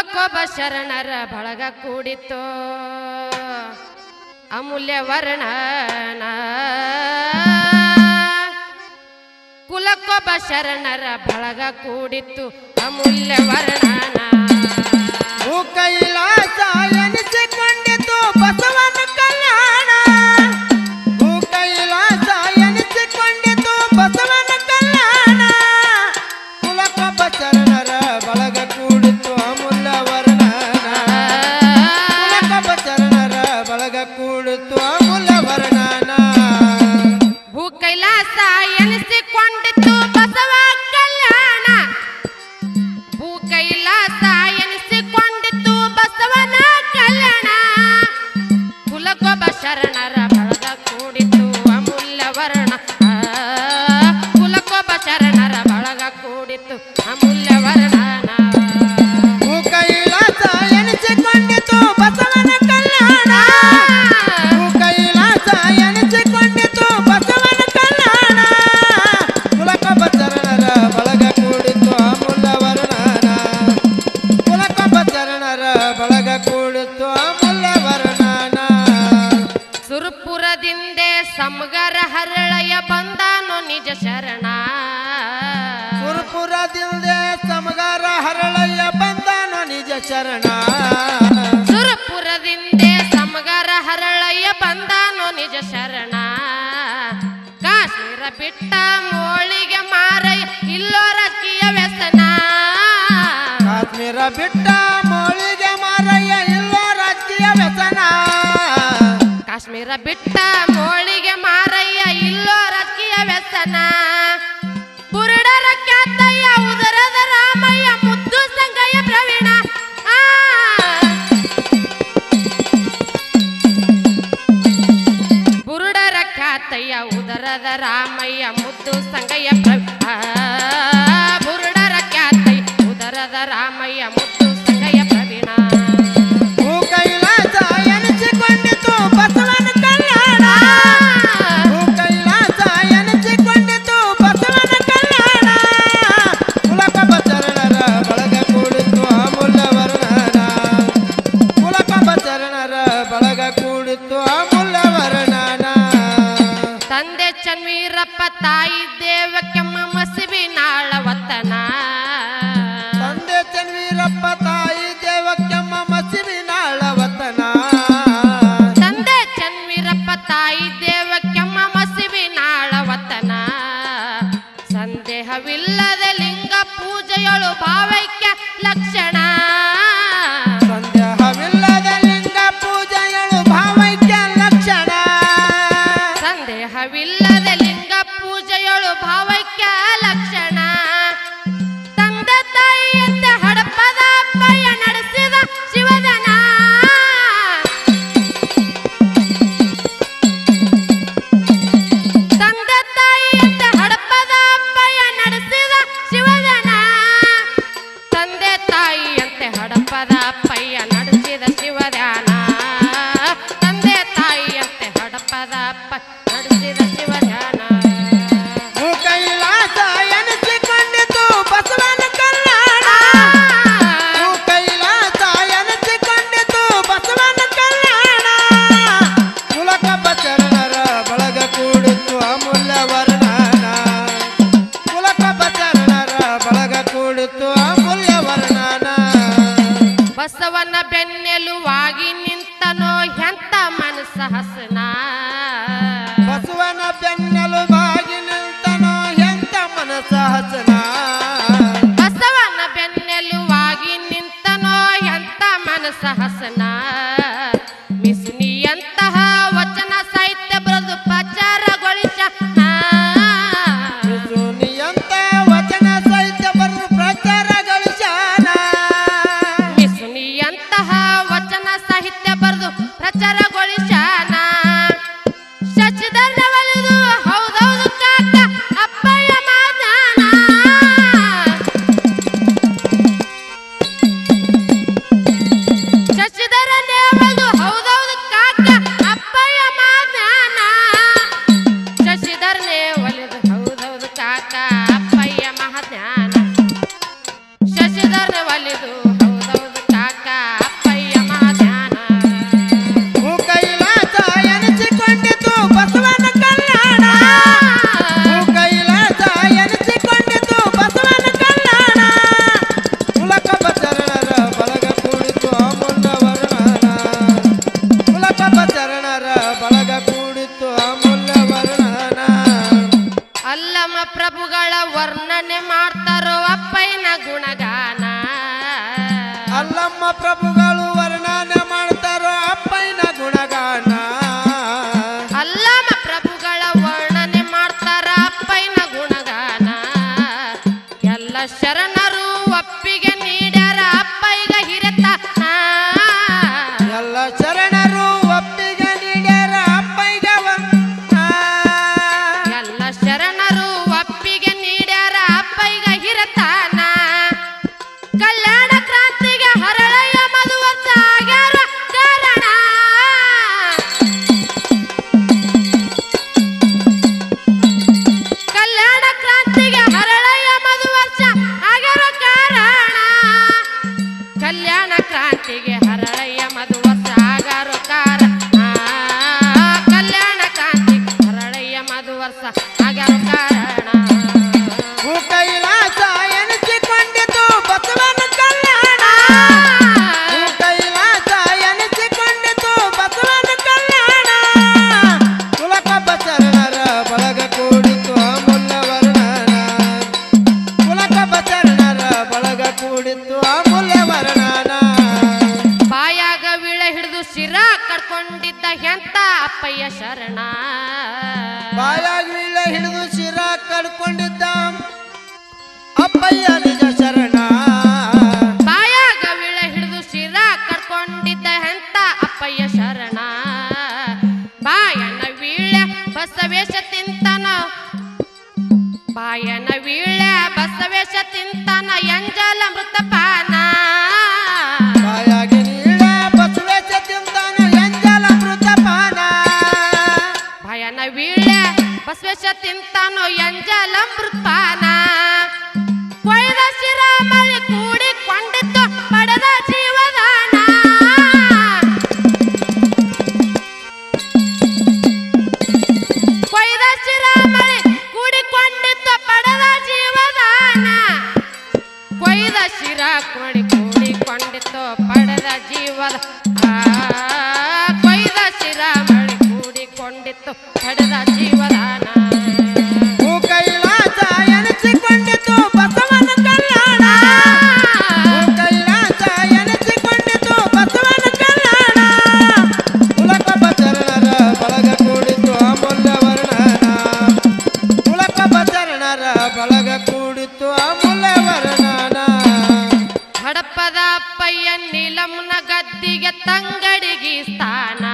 ಕುಲಕ್ಕೊಬ್ಬ ಶರಣರ ಬಳಗ ಕೂಡಿತು ಅಮೂಲ್ಯ ವರ್ಣನ ಕುಲಕ್ಕೊಬ್ಬ ಶರಣರ ಬಳಗ ಕೂಡಿತ್ತು ಅಮೂಲ್ಯ ವರ್ಣನ ಭೂ ಕೈಲಾಸ ಎನಿಸಿಕೊಂಡಿತು ಬಸವನ ಕಲ್ಯಾಣ ಭೂ ಕೈಲಾಸ ಎನಿಸಿಕೊಂಡಿತು ಬಸವನ ಕಲ್ಯಾಣ ಕುಲಕೊಬ್ಬ ಶರಣರ ಬಳಗ ಕೂಡಿತು ಅಮೂಲ್ಯ ವರ್ಣನ ಕುಲಕೊಬ್ಬ ಶರಣರ ಬಳಗ ಕೂಡಿತು ಅಮೂಲ್ಯ ವರ್ಣನ ಭೂ ಕೈಲಾಸ ಎನಿಸಿಕೊಂಡಿತ್ತು ಬಸವ ಕಲ್ಯಾಣ ಭೂ ಕೈಲಾಸ ಎನಿಸಿಕೊಂಡಿತ್ತು ಬಸವನ ಕಲ್ಯಾಣ ಕುಲಗೊಬ್ಬ ಶರಣರ ಬಳಗ ಕೂಡಿತು ಅಮೂಲ್ಯ ವರ್ಣ ಆ, ಕುಲಗೊಬ್ಬ ಶರಣರ ಬಳಗ ಕೂಡಿತು ಅಮೂಲ್ಯ ವರ್ಣನ ಭೂ ಕೈಲಾಸ ಎನಿಸಿಕೊಂಡಿತು ಬಸವನ ಕಲ್ಯಾಣ ಭೂ ಕೈಲಾಸ ಎನಿಸಿಕೊಂಡಿತು ಬಸವನ ಕಲ್ಯಾಣ ಕುಲಕೊಬ್ಬ ಶರಣರ ಬಳಗ ಕೂಡಿತು ಅಮೂಲ್ಯ ವರ್ಣನ ಕುಲಕೊಬ್ಬ ಶರಣರ ಬಳಗ ಕೂಡಿತು ಅಮೂಲ್ಯ ವರ್ಣನ ಸುರಪುರದಿಂದೆ ಸಮಗರ ಹರಳಯ ಬಂದಾನು ನಿಜ ಶರಣ ಸುರಪುರದಿಂದೆ ಸಮಗಾರ ಹರಳಯ್ಯ ಬಂದಾನ ನಿಜ ಶರಣ ಸುರಪುರದಿಂದೆ ಸಮಗರ ಹರಳಯ್ಯ ಬಂದಾನು ನಿಜ ಶರಣ ಕಾಶ್ಮೀರ ಬಿಟ್ಟ ಮೋಳಿಗೆ ಮಾರಯ್ಯ ಇಲ್ಲೋ ರಾಜಕೀಯ ವ್ಯಸನ ಕಾಶ್ಮೀರ ಬಿಟ್ಟ ಮೋಳಿಗೆ ಮಾರಯ್ಯ ಇಲ್ಲ ರಾಜಕೀಯ ವ್ಯಸನ ಕಾಶ್ಮೀರ ಬಿಟ್ಟ ಮೋಳಿಗೆ ಮಾರಯ್ಯ ಇಲ್ಲೋ ರಾಜಕೀಯ ವ್ಯಸನ ಬುರುಡರ ಖ್ಯಾತಯ್ಯ ಉದರದ ರಾಮಯ್ಯ ಮುದ್ದು ಸಂಗಯ್ಯ ಪ್ರವೀಣ ಆ ಬುರುಡರ ಖ್ಯಾತಯ್ಯ ಉದರದ ರಾಮಯ್ಯ ಮುದ್ದು ಸಂಗಯ್ಯ ಪ್ರವೀಣ ಬುರುಡರ ಖ್ಯಾತಯ್ಯ ಉದರದ ರಾಮಯ್ಯ ಮುದ್ದು ಸಂಗಯ್ಯ ಪ್ರವೀಣ ಭೂ ಕೈಲಾಸ ಎನಿಸಿಕೊಂಡಿತು ಬಸವನ ಕಲ್ಯಾಣ ಭೂ ಕೈಲಾಸ ಎನಿಸಿಕೊಂಡಿತು ಬಸವನ ಕಲ್ಯಾಣ ಕುಲಕೊಬ್ಬ ಶರಣರ ಬಳಗ ಕೂಡಿತು ಅಮೂಲ್ಯ ವರ್ಣನ ಕುಲಕೊಬ್ಬ ಶರಣರ ಬಳಗ ಕೂಡಿತು ಅಮೂಲ್ಯ ವರ್ಣನ ತಂದೆ ಚನ್ವೀರಪ್ಪ ತಾಯಿ ದೇವಕ್ಕೆಮ್ಮ ಮಸಿಬಿನಾಳ ವತನ ತಂದೆ ಚನ್ವೀರಪ್ಪ ತಾಯಿ ದೇವಕ್ಕೆಮ್ಮ ಮಸಿವಿನಾಳ ವತನ ತಂದೆ ಚನ್ವೀರಪ್ಪ ತಾಯಿ ದೇವಕ್ಕೆಮ್ಮ ಮಸಿಬಿನಾಳ ವತನ ಸಂದೇಹವಿಲ್ಲದ ಲಿಂಗ ಪೂಜೆಯೊಳು ಭಾವೈಕ್ಯ ಲಕ್ಷಣ ಸಂದೇಹವಿಲ್ಲದ ಲಿಂಗ ಪೂಜೆಯಳು ಭಾವೈಕ್ಯ ಲಕ್ಷಣ ಸಂದೇಹವಿಲ್ಲದ ಲಿಂಗ ಪೂಜೆಯೊಳು ಭಾವೈಕ್ಯ ಲಕ್ಷಣ ತಂದೆ ತಾಯಿಯಂತೆ ಹಡಪದ ಅಪ್ಪಯ್ಯ ನಡೆಸಿದ ಶಿವಜನ ತಂದೆ ತಾಯಿಯಂತೆ ಹಡಪದ ಅಪ್ಪಯ್ಯ ನಡೆಸಿದ ಶಿವಜನ ತಂದೆ ತಾಯಿಯಂತೆ ಹಡಪದ ಅಪ್ಪಯ್ಯ ನಡೆಸಿದ ಶಿವಧ್ಯಾನ ತಂದೆ ತಾಯಿಯಂತೆ ಹಡಪದ ಅಪ್ಪ ನಡೆಸಿದ ಶಿವಧ್ಯಾನ ಭೂ ಕೈಲಾಸ ಎನಿಸಿಕೊಂಡಿತು ಬಸವನ ಕಲ್ಯಾಣ ಭೂ ಕೈಲಾಸ ಎನಿಸಿಕೊಂಡಿತು ಬಸವನ ಕಲ್ಯಾಣ ಕುಲಕಬ್ಬ ಶರಣರ ಬಳಗ ಕೂಡಿತು ಅಮೂಲ್ಯ ವರ್ಣನ ಕುಲಕಬ್ಬ ಶರಣರ ಬಳಗ ಕೂಡಿತು ಅಮೂಲ್ಯ ವರ್ಣನ ಬಸವನ ಬೆನ್ನೆಲುವಾಗಿ ನಿಂತನೋ ಎಂತ ಮನಸ್ಸ ಹಸನ ಬಸವನ ಬೆನ್ನೆಲು ಬಾಗಿ ನಿಂತನೋ ಎಂತ ಮನಸ ಹಸನ ಬಸವನ ಬೆನ್ನೆಲುವಾಗಿ ನಿಂತನೋ ಎಂತ ಮನಸ್ಸ ಹಸನ ಮಿಸುನಿಯಂತಹ ವಚನ ಸಾಹಿತ್ಯ ಬರೆದು ಪ್ರಚಾರಗೊಳಿಸ ಸುನಿಯಂತ ವಚನ ಸಾಹಿತ್ಯ ಬರೆದು ಪ್ರಚಾರ ಗಳಿಸ್ಯಾನ ಮಿಸುನಿಯಂತಹ ವಚನ ಸಾಹಿತ್ಯ ಬರೆದು ಪ್ರಚಾರಗೊಳಿಸಾನ ಶಶಿಧರ ಒಲಿದು ಹೌದೌದು ಕಾಕ ಅಪ್ಪಯ್ಯ ಮಾದಾನ ಪ್ರಭುಗಳು ವರ್ಣನೆ ಮಾಡ್ತಾರೋ ಅಪ್ಪಯ್ಯನ ಗುಣಗಾನ ಅಲ್ಲಮ ಪ್ರಭುಗಳ ವರ್ಣನೆ ಮಾಡ್ತಾರ ಅಪ್ಪಯ್ಯನ ಗುಣಗಾನ ಎಲ್ಲ ಶರಣರು ಒಪ್ಪಿಗೆ ನೀಡ್ಯಾರ ಅಪ್ಪಯ್ಯಗ ಹಿರತಾನ ಎಲ್ಲ ಶರಣರು ಒಪ್ಪಿಗೆ ನೀಡ್ಯಾರ ಅಪ್ಪಯ್ಯಗ ವಂದನ. ಎಲ್ಲ ಶರಣರು ಒಪ್ಪಿಗೆ ನೀಡ್ಯಾರ ಅಪ್ಪಯ್ಯಗ ಹಿರತಾನ ಕಲ್ಯಾಣ ಕ್ರಾಂತಿಗೆ ಹರಳಯ್ಯ ಮದುವ ಸಾಗರ ಕಾರಣ ಕಲ್ಯಾಣ ಕ್ರಾಂತಿಗೆ ಹರಳಯ್ಯ ಮದುವರ್ಷ ಆಗಿರೋ ಕಾರಣ ಕಲ್ಯಾಣ ಕ್ರಾಂತಿಗೆ ಹರಳಯ್ಯ ಮದುವರ್ಷ ಆಗರೋ ಕಾರಣ ಕಲ್ಯಾಣ ಕ್ರಾಂತಿಗೆ ಹರಳಯ್ಯ ಮದುವರ್ಷ ಆಗರೋ ಕಾರಣ ಭೂ ಕೈಲಾಸ ಎನಿಸಿಕೊಂಡಿತು ಬಸವನ ಕಲ್ಯಾಣ ಭೂ ಕೈಲಾಸ ಎನಿಸಿಕೊಂಡಿತು ಬಸವನ ಕಲ್ಯಾಣ ಕುಲಕ ಬಸರಣರ ಬಳಗ ಕೂಡಿತು ಅಮೂಲ್ಯ ವರ್ಣನ ಕುಲಕ ಬಸರಣರ ಬಳಗ ಕೂಡಿತು ಅಮೂಲ್ಯ ವರ್ಣನ ಬಾಯಾಗ ವಿಳ ಹಿಡಿದು ಶಿರ ಕಡ್ಕೊಂಡಿದ್ದ ಎಂತ ಅಪ್ಪಯ್ಯ ಶರಣ ಬಾಯಾಗಿ ವೀಳ್ಯ ಹಿಡಿದು ಶಿರ ಕಡ್ಕೊಂಡಿದ್ದ ಅಪ್ಪಯ್ಯ ನಿಜ ಶರಣ ಬಾಯಾಗ ವಿಳ ಹಿಡಿದು ಶಿರ ಕಡ್ಕೊಂಡಿದ್ದ ಎಂತ ಅಪ್ಪಯ್ಯ ಶರಣ ಬಾಯನ ವೀಳ್ಯ ಬಸವೇಶ ತಿಂತನ ಬಾಯನ ವೀಳ್ಯ ಬಸವೇಶ ತಿಂತನ ಎಂಜಲ ಮೃತಪಾನ ಬಾಯಾಗಿ ನೀಳ ಬಸವೇಶ ತಿಂತಾನ ಎಂಜಲ ಮೃತಪಾನ ಭಯನ ವೀಳ್ಯ ಬಸವೇಶ ತಿಂತಾನೋ ಎಂಜಲ ಮೃತ್ಪಾನ ಕೊಯ್ದ ಶಿರಾಮಳಿ ಕೂಡಿಕೊಂಡಿದ್ದು ಪಡೆದ ಜೀವದಾನ ಕೊಯ್ದ ಶಿರಾಮಳಿ ಕೂಡಿಕೊಂಡಿದ್ದು ಪಡೆದ ಜೀವದಾನ ಕೊಯ್ದ ಶಿರ ಕೊಡಿ ಕೂಡಿಕೊಂಡಿತ್ತು ಪಡೆದ ಜೀವದ ಆ, ಕೊಯ್ದ ಶಿರ ಮಳಿ ಕೂಡಿಕೊಂಡಿತ್ತು ಪಡೆದ ಜೀವದಾನ ಭೂ ಕೈಲಾಸ ಎನಿಸಿಕೊಂಡಿತು ಬಸವನ ಕಲ್ಯಾಣ ಭೂ ಕೈಲಾಸ ಎನಿಸಿಕೊಂಡಿತು ಬಸವನ ಕಲ್ಯಾಣ ಕುಲಕ ಬಸರಣರ ಬಳಗ ಕೂಡಿತು ಅಮೂಲ್ಯ ವರ್ಣನ ಕುಲಕ ಬಸರಣರ ಬಳಗ ಕೂಡಿತು ಅಮೂಲ್ಯ ವರ್ಣನ ಹಡಪದ ಅಪ್ಪಯ್ಯ ನೀಲಮ್ನ ಗದ್ದಿಗೆ ತಂಗಡಿಗೆ ಸ್ಥಾನ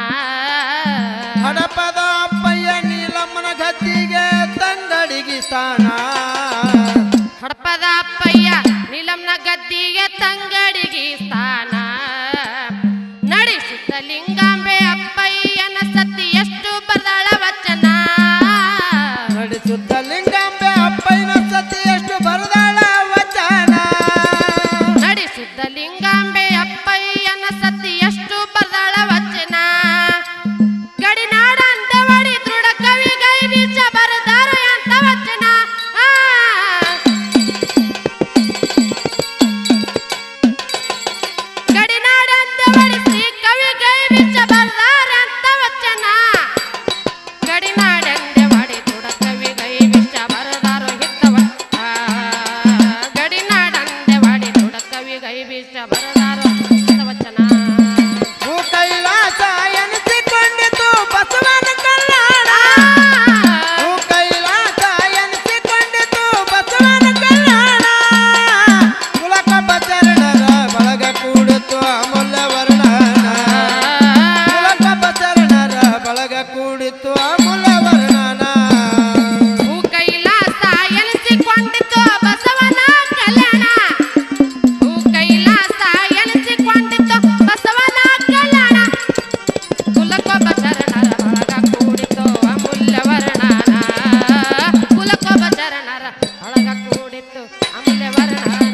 ಹಡಪದ ಅಪ್ಪಯ್ಯ ನೀಲಮ್ಮನ ಗದ್ದಿಗೆ ತಂಗಡಿಗೆ ಸ್ಥಾನ ಹಡಪದ ಅಪ್ಪಯ್ಯ ನೀಲಮ್ನ ಗದ್ದಿಗೆ ತಂಗಡಿಗೆ ಸ್ಥಾನ ನಡೆಸಿದ್ದ ಲಿಂಗಾಂಬೆ ಅಪ್ಪಯ್ಯನ ಸತಿ ಎಷ್ಟು ಬದಳ ವಚನ ನಡೆಸುತ್ತ ಲಿಂಗಾಂಬೆ ಅಪ್ಪಯ್ಯನ ಸತಿ ಎಷ್ಟು ಬರದಾಳ ವಚನ ನಡೆಸಿದ್ದ ಲಿಂಗಾಂಬೆ ಅಪ್ಪಯ್ಯನ ಸತಿ ಎಷ್ಟು ಬದಳ ವಚನ ಗಡಿನಾಡ ಅಂದವಡಿ ದೃಢ ಕವಿ ಗೈ ಬೀಜ ಬರದಾರ ಅಂತ ವಚನ ಆ. ಗಡಿನಾಡ ಅಂದವಡಿ ಶ್ರೀ ಕವಿ ಗೈ ಬೀಜ ಬರದಾರ ಅಂತ ವಚನ ಗಡಿನಾಡೆಂದೆ ವಾಡಿ ತುಡ ಕವಿ ಗೈ ವಿಷ ಬರದಾರೋ ಹಿತ್ತವ ಗಡಿನಾಡಂದೆ ವಾಡಿ ತುಡ ಕವಿ ಗೈ ವಿಷ ಬರದಾರೋ ಹಿತವಚನ ಭೂ ಕೈಲಾಸ ಎನಿಸಿಕೊಂಡಿತು ಬಸವನ ಕಲ್ಯಾಣ ಭೂ ಕೈಲಾಸ ಎನಿಸಿಕೊಂಡಿತು ಬಸವನ ಕಲ್ಯಾಣ ಕುಲಕ ಬಸರಣರ ಬಳಗ ಕೂಡಿತು ಅಮೂಲ್ಯ ವರ್ಣನ ಕುಲಕ ಬಸರಣರ ಬಳಗ ಕೂಡಿತು ಅಮೂಲ್ಯ ವರ್ಣನ ಭೂ ಕೈಲಾಸ ಎನಿಸಿಕೊಂಡಿತು ಬಸವನ ಕಲ್ಯಾಣ ಭೂ ಕೈಲಾಸ ಎನಿಸಿಕೊಂಡಿತು ಬಸವನ ಕಲ್ಯಾಣ ಕುಲಕೊಬ್ಬ ಶರಣರ ಒಳಗ ಕೂಡಿತು ಅಮೂಲ್ಯ ವರ್ಣನ ಕುಲಕೊಬ್ಬ ಶರಣರ ಒಳಗ ಕೂಡಿತು ಅಮೂಲ್ಯ ವರ್ಣನ